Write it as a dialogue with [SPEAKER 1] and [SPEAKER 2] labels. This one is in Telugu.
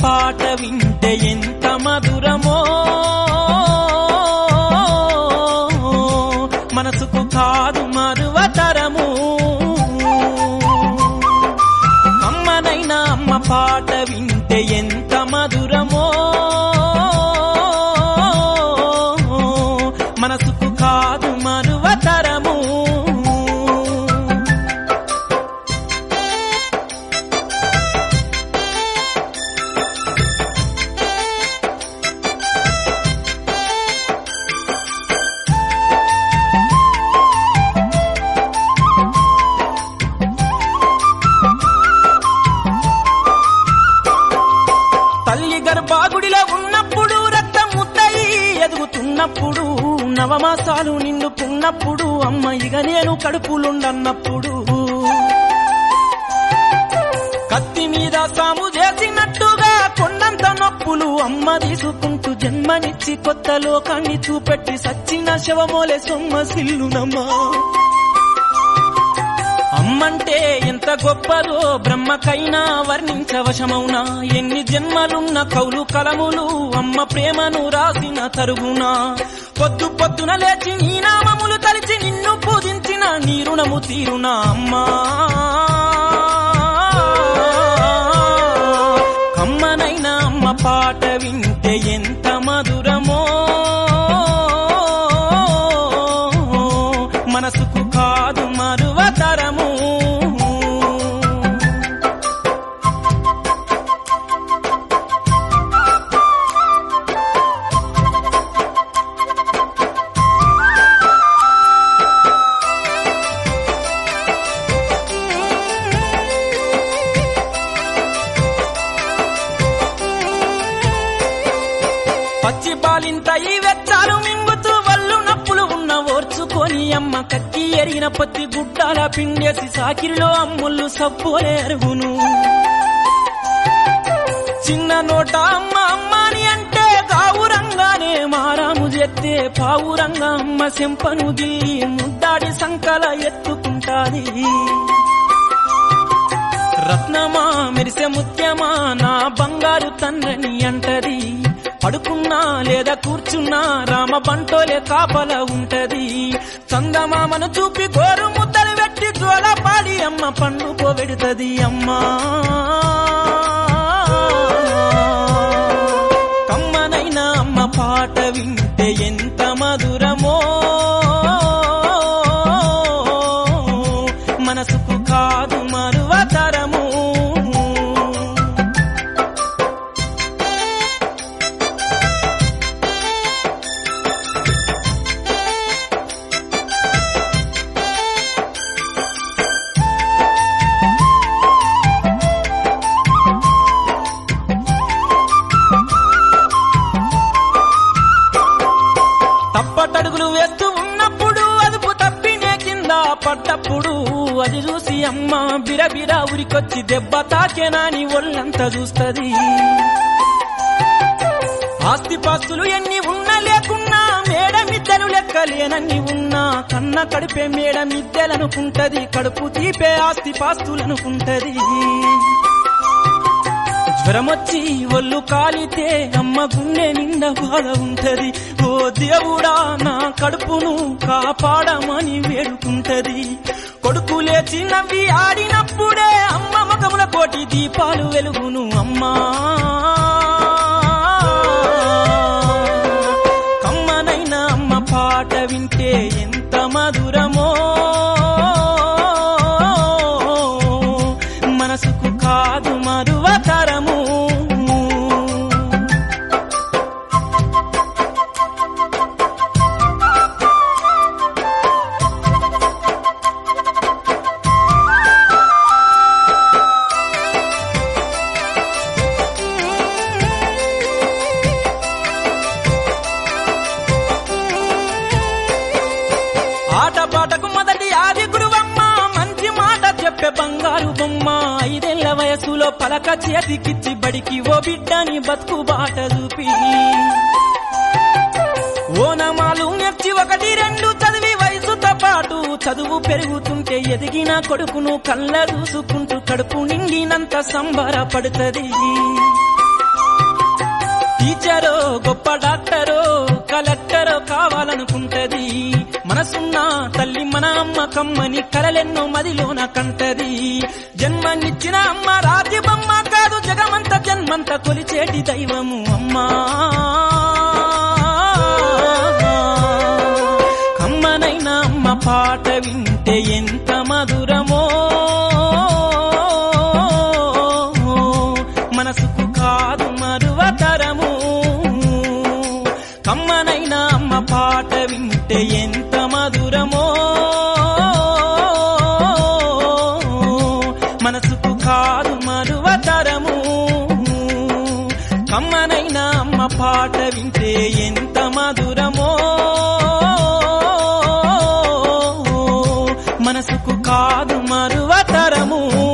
[SPEAKER 1] పాట వింటే ఎంత మధురమో మనసుకు కాదు మరువతరము అమ్మనైనా అమ్మ పాట వింటే ఎంత మధురమో మనసుకు కాదు మరువతరము తల్లి గర్భాగుడిలో ఉన్నప్పుడు రక్తం ముద్దయి ఎదుగుతున్నప్పుడు నవమాసాలు నిండుకున్నప్పుడు అమ్మ ఇక నేను కడుపులుండన్నప్పుడు కత్తి మీద సాము చేసినట్టుగా కొండంత నొప్పులు అమ్మ తీసుకుంటూ జన్మనిచ్చి కొత్త లోకాన్ని చూపెట్టి సచ్చిన శవమోలే సొమ్మ సిల్లునమ్మా అమ్మంటే ఎంత గొప్పదో బ్రహ్మకైనా వర్ణించవశమౌనా ఎన్ని జన్మలున్న కౌలు కలములు అమ్మ ప్రేమను రాసిన తరుగునా పొద్దు పొద్దున లేచి నీ నామములు తలిచి నిన్ను పూజించిన నీ రుణము తీరునా అమ్మా కమ్మనైనా అమ్మ పాట వింటే ఎంత మధురమో మనసుకు కాదు మరువతరము పచ్చి పాలింత ఈ వెచ్చాలు మింగుతూ వల్లు నప్పులు ఉన్న ఓర్చుకొని అమ్మ కక్కి ఎరిగిన పత్తి గుడ్డాల పిండేసి సాకిరిలో అమ్ముళ్ళు సబ్బోలే అరుగును చిన్న నోట అమ్మ అమ్మాని అంటే గావురంగానే మారాము చేస్తే పావురంగా అమ్మ సెంపను దిల్లి ముద్దాడి సంకల ఎత్తుకుంటాది రత్నమా మెరిసే ముత్యమా నా బంగారు తండ్రిని అంటది పడుకున్నా లేదా కూర్చున్నా రామ బంటోలే కాపల ఉంటది చందమామను చూపి గోరు ముద్దలు పెట్టి జోల పాడి అమ్మ పండుకో పెడుతది అమ్మా కమ్మనైనా అమ్మ పాట వింటే ఎంత మధురమో మనసుకు కాదు మరువతరము తప్పటడుగులు వేస్తూ ఉన్నప్పుడు అదుపు తప్పినే కింద పడ్డప్పుడు అది చూసి అమ్మ బిరబిరా ఉరికొచ్చి దెబ్బ తాకేనాని ఒళ్ళంతా చూస్తది ఆస్తిపాస్తులు ఎన్ని ఉన్నా లేకున్నా మేడమిద్దరు లెక్కలేనన్ని ఉన్నా కన్న కడిపే మేడమిద్దెలనుకుంటది కడుపు తీపే ఆస్తిపాస్తులనుకుంటది జ్వరమొచ్చి ఒళ్ళు కాలితే అమ్మ గుండె నిండా బాధ ఉంటది ఓ దేవుడా నా కడుపును కాపాడమని వేడుకుంటది కొడుకు లేచి నవ్వి ఆడినప్పుడే అమ్మ ముఖముల కోటి దీపాలు వెలుగును అమ్మా కమ్మనైనా అమ్మ పాట వింటే ఎంత మధురమో మనసుకు కాదు మరువతరము ఆటపాటకు మొదటి ఆది గురువమ్మ మంచి మాట చెప్పే బంగారు బొమ్మ ఐదేళ్ల వయసులో పలక చేతికిచ్చి బడికి ఓ బిడ్డని బతుకు బాట చూపి ఓనమాలు నేర్చి ఒకటి రెండు చదివి వయసుతో పాటు చదువు పెరుగుతుంటే ఎదిగిన కొడుకును కళ్ళ చూసుకుంటూ కడుపు నిండినంత సంబరపడుతుంది గొప్ప డాక్టరో కలెక్టరో కావాలనుకుంటది మనసున్న తల్లి మన అమ్మ కమ్మని కలలెన్నో మదిలోన కంటది జన్మనిచ్చిన అమ్మ రాజ్యమమ్మ కాదు జగమంత జన్మంత కొలిచేటి దైవము అమ్మా కమ్మనైన అమ్మ పాట వింటే ఎంత మధురమో మనసుకు కాదు మరువతరము కమ్మనైన అమ్మ పాట వింటే ఎంత మధురమో మనసుకు కాదు మరువతరము కమ్మనైన అమ్మ పాట వింటే ఎంత మధురమో మనసుకు కాదు మరువతరము